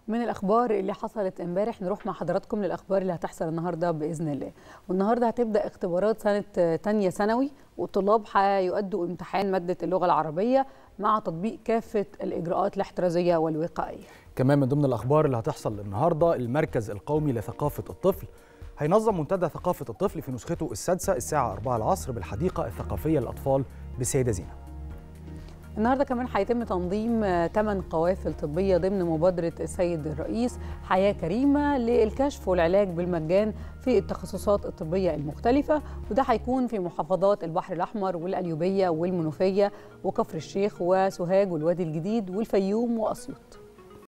من الاخبار اللي حصلت امبارح نروح مع حضراتكم للاخبار اللي هتحصل النهارده باذن الله والنهارده هتبدا اختبارات سنه تانية ثانوي والطلاب هيؤدوا امتحان ماده اللغه العربيه مع تطبيق كافه الاجراءات الاحترازيه والوقائيه كمان من ضمن الاخبار اللي هتحصل النهارده المركز القومي لثقافه الطفل هينظم منتدى ثقافه الطفل في نسخته السادسه الساعه 4 العصر بالحديقه الثقافيه للاطفال بالسيده زينه النهارده كمان هيتم تنظيم 8 قوافل طبيه ضمن مبادره السيد الرئيس حياه كريمه للكشف والعلاج بالمجان في التخصصات الطبيه المختلفه وده هيكون في محافظات البحر الاحمر والقليوبيه والمنوفيه وكفر الشيخ وسوهاج والوادي الجديد والفيوم واسيوط